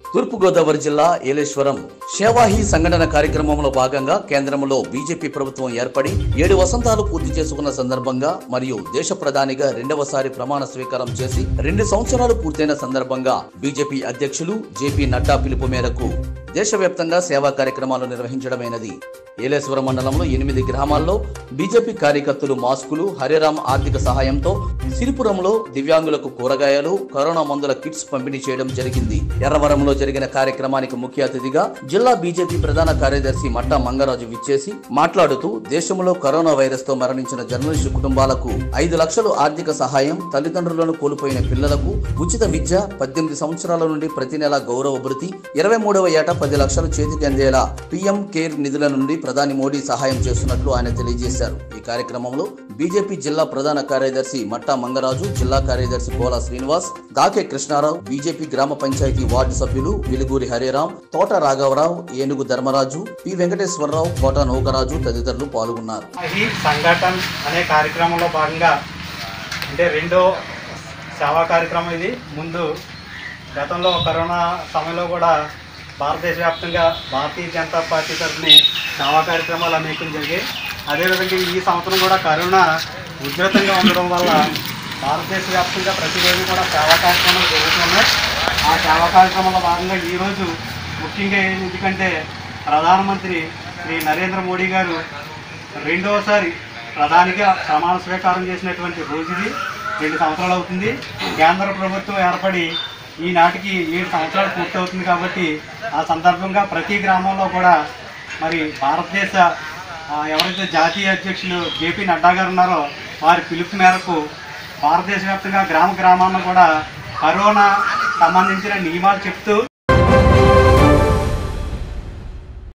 తూర్పుగోదావరి జిల్లా ఏలేశ్వరం సేవాహి సంఘటన కార్యక్రమంలో భాగంగా కేంద్రంలో బీజేపీ ప్రభుత్వం ఏర్పడి ఏడు వసంతాలు పూర్తి చేసుకున్న సందర్భంగా మరియు దేశ ప్రధానిగా రెండవసారి ప్రమాణ స్వీకారం చేసి రెండు సంవత్సరాలు పూర్తయిన సందర్భంగా బీజేపీ అధ్యక్షులు జేపీ నడ్డా పిలుపు మేరకు దేశవ్యాప్తంగా సేవా కార్యక్రమాలు నిర్వహించడమైనది ఏలేశ్వరం మండలంలో ఎనిమిది గ్రామాల్లో బీజేపీ కార్యకర్తలు మాస్కులు హరిరామ్ ఆర్థిక సహాయంతో సిరిపురంలో దివ్యాంగులకు కూరగాయలు కరోనా మందుల కిట్స్ పంపిణీ చేయడం జరిగింది ఎర్రవరంలో జరిగిన కార్యక్రమానికి ముఖ్య అతిథిగా జిల్లా బీజేపీ ప్రధాన కార్యదర్శి మట్టా మంగరాజు విచ్చేసి మాట్లాడుతూ దేశంలో కరోనా వైరస్ తో మరణించిన జర్నలిస్టు కుటుంబాలకు ఐదు లక్షలు ఆర్థిక సహాయం తల్లిదండ్రులను కోల్పోయిన పిల్లలకు ఉచిత విద్య పద్దెనిమిది సంవత్సరాల నుండి ప్రతి నెల గౌరవ భృతి ఇరవై మూడవ ఏట పది లక్షలు చేతికి అందేలా పీఎం కేర్ నిధుల నుండి ప్రధాని మోడీ సహాయం చేస్తున్నట్లు ఆయన తెలియజేశారు ఈ కార్యక్రమంలో బీజేపీ జిల్లా ప్రధాన కార్యదర్శి మట్టా మంగరాజు జిల్లా కార్యదర్శి పోలా శ్రీనివాస్ దాకే కృష్ణారావు బీజేపీ గ్రామ పంచాయతీ వార్డు సభ్యులు వెలుగూరి హరిరాం తోట రాఘవరావు ఏనుగు ధర్మరాజు పి వెంకటేశ్వరరావు కోట నౌకరాజు తదితరులు పాల్గొన్నారు ఈ సంఘటన్ అనే కార్యక్రమంలో భాగంగా అంటే రెండో సేవా కార్యక్రమం ఇది ముందు గతంలో కరోనా సమయంలో కూడా భారతదేశ వ్యాప్తంగా భారతీయ జనతా పార్టీ తరఫున సేవా కార్యక్రమాలు అనేకం జరిగాయి అదేవిధంగా ఈ సంవత్సరం కూడా కరోనా ఉధృతంగా ఉండడం వల్ల భారతదేశ వ్యాప్తంగా ప్రతిరోజు కూడా సేవా కార్యక్రమాలు జరుగుతున్నాయి ఆ సేవా కార్యక్రమంలో భాగంగా ఈరోజు ముఖ్యంగా ఎందుకంటే ప్రధానమంత్రి శ్రీ నరేంద్ర మోడీ గారు రెండవసారి ప్రధానిగా ప్రమాణ స్వీకారం చేసినటువంటి రోజు ఇది రెండు సంవత్సరాలు అవుతుంది కేంద్ర ప్రభుత్వం ఏర్పడి ఈనాటికి ఏడు సంవత్సరాలు పూర్తవుతుంది కాబట్టి ఆ సందర్భంగా ప్రతి గ్రామంలో కూడా మరి భారతదేశ ఆ, ఎవరైతే జాతీయ అధ్యక్షులు జేపీ నడ్డా గారు ఉన్నారో వారి పిలుపు మేరకు భారతదేశ వ్యాప్తంగా గ్రామ గ్రామాల్లో కూడా కరోనా సంబంధించిన నియమాలు చెప్తూ